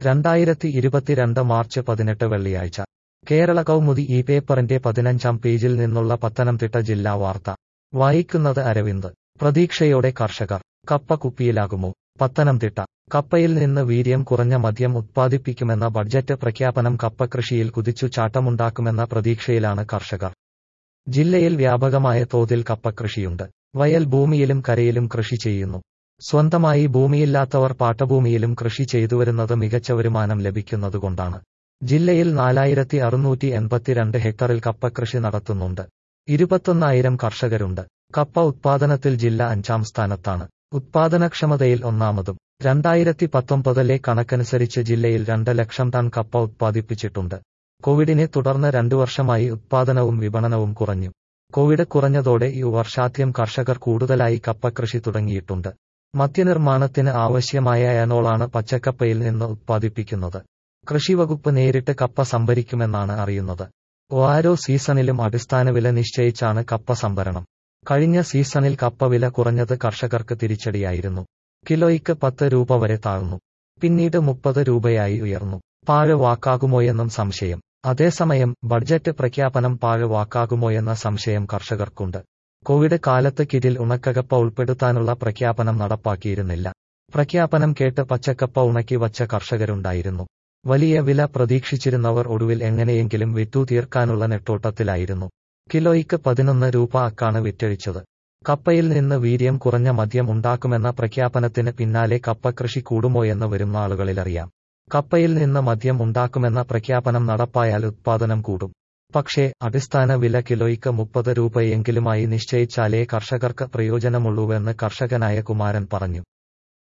രണ്ടായിരത്തി ഇരുപത്തിരണ്ട് മാർച്ച് പതിനെട്ട് വെള്ളിയാഴ്ച കേരള കൗമുദി ഈ പേപ്പറിന്റെ പതിനഞ്ചാം പേജിൽ നിന്നുള്ള പത്തനംതിട്ട ജില്ലാ വാർത്ത വായിക്കുന്നത് അരവിന്ദ് പ്രതീക്ഷയോടെ കർഷകർ കപ്പ കുപ്പിയിലാകുമോ പത്തനംതിട്ട കപ്പയിൽ നിന്ന് വീര്യം കുറഞ്ഞ മദ്യം ഉത്പാദിപ്പിക്കുമെന്ന ബഡ്ജറ്റ് പ്രഖ്യാപനം കപ്പ കൃഷിയിൽ കുതിച്ചു ചാട്ടമുണ്ടാക്കുമെന്ന പ്രതീക്ഷയിലാണ് കർഷകർ ജില്ലയിൽ വ്യാപകമായ തോതിൽ കപ്പ കൃഷിയുണ്ട് വയൽ ഭൂമിയിലും കരയിലും കൃഷി ചെയ്യുന്നു സ്വന്തമായി ഭൂമിയില്ലാത്തവർ പാട്ടഭൂമിയിലും കൃഷി ചെയ്തുവരുന്നത് മികച്ച വരുമാനം ലഭിക്കുന്നതുകൊണ്ടാണ് ജില്ലയിൽ നാലായിരത്തി അറുന്നൂറ്റി എൺപത്തിരണ്ട് ഹെക്ടറിൽ കപ്പ കൃഷി നടത്തുന്നുണ്ട് ഇരുപത്തൊന്നായിരം കർഷകരുണ്ട് കപ്പ ഉത്പാദനത്തിൽ ജില്ല അഞ്ചാം സ്ഥാനത്താണ് ഉത്പാദനക്ഷമതയിൽ ഒന്നാമതും രണ്ടായിരത്തി പത്തൊമ്പതിലെ കണക്കനുസരിച്ച് ജില്ലയിൽ രണ്ട് ലക്ഷം ടൺ കപ്പ ഉത്പാദിപ്പിച്ചിട്ടുണ്ട് കോവിഡിനെ തുടർന്ന് രണ്ടു വർഷമായി ഉത്പാദനവും വിപണനവും കുറഞ്ഞു കോവിഡ് കുറഞ്ഞതോടെ ഈ വർഷാദ്യം കർഷകർ കൂടുതലായി കപ്പ കൃഷി തുടങ്ങിയിട്ടുണ്ട് മദ്യനിർമ്മാണത്തിന് ആവശ്യമായ എനോളാണ് പച്ചക്കപ്പയിൽ നിന്ന് ഉത്പാദിപ്പിക്കുന്നത് കൃഷിവകുപ്പ് നേരിട്ട് കപ്പ സംഭരിക്കുമെന്നാണ് അറിയുന്നത് ഓരോ സീസണിലും അടിസ്ഥാന വില നിശ്ചയിച്ചാണ് കപ്പ സംഭരണം കഴിഞ്ഞ സീസണിൽ കപ്പ വില കുറഞ്ഞത് കർഷകർക്ക് തിരിച്ചടിയായിരുന്നു കിലോയ്ക്ക് പത്ത് രൂപ വരെ താഴ്ന്നു പിന്നീട് മുപ്പത് രൂപയായി ഉയർന്നു പാഴ് വാക്കാകുമോയെന്നും സംശയം അതേസമയം ബഡ്ജറ്റ് പ്രഖ്യാപനം പാഴ് വാക്കാകുമോയെന്ന സംശയം കർഷകർക്കുണ്ട് കോവിഡ് കാലത്ത് കിരിൽ ഉണക്കകപ്പ ഉൾപ്പെടുത്താനുള്ള പ്രഖ്യാപനം നടപ്പാക്കിയിരുന്നില്ല പ്രഖ്യാപനം കേട്ട് പച്ചക്കപ്പ ഉണക്കി വച്ച കർഷകരുണ്ടായിരുന്നു വലിയ വില പ്രതീക്ഷിച്ചിരുന്നവർ ഒടുവിൽ എങ്ങനെയെങ്കിലും വിറ്റു തീർക്കാനുള്ള നെട്ടോട്ടത്തിലായിരുന്നു കിലോയ്ക്ക് പതിനൊന്ന് രൂപ അക്കാണ് വിറ്റഴിച്ചത് കപ്പയിൽ നിന്ന് വീര്യം കുറഞ്ഞ മദ്യം ഉണ്ടാക്കുമെന്ന പ്രഖ്യാപനത്തിന് പിന്നാലെ കപ്പ കൃഷി കൂടുമോയെന്ന് വരും നാളുകളിലറിയാം കപ്പയിൽ നിന്ന് മദ്യം ഉണ്ടാക്കുമെന്ന പ്രഖ്യാപനം നടപ്പായാൽ ഉത്പാദനം കൂടും പക്ഷേ അടിസ്ഥാന വില കിലോയ്ക്ക് മുപ്പത് രൂപയെങ്കിലുമായി നിശ്ചയിച്ചാലേ കർഷകർക്ക് പ്രയോജനമുള്ളൂവെന്ന് കർഷകനായ കുമാരൻ പറഞ്ഞു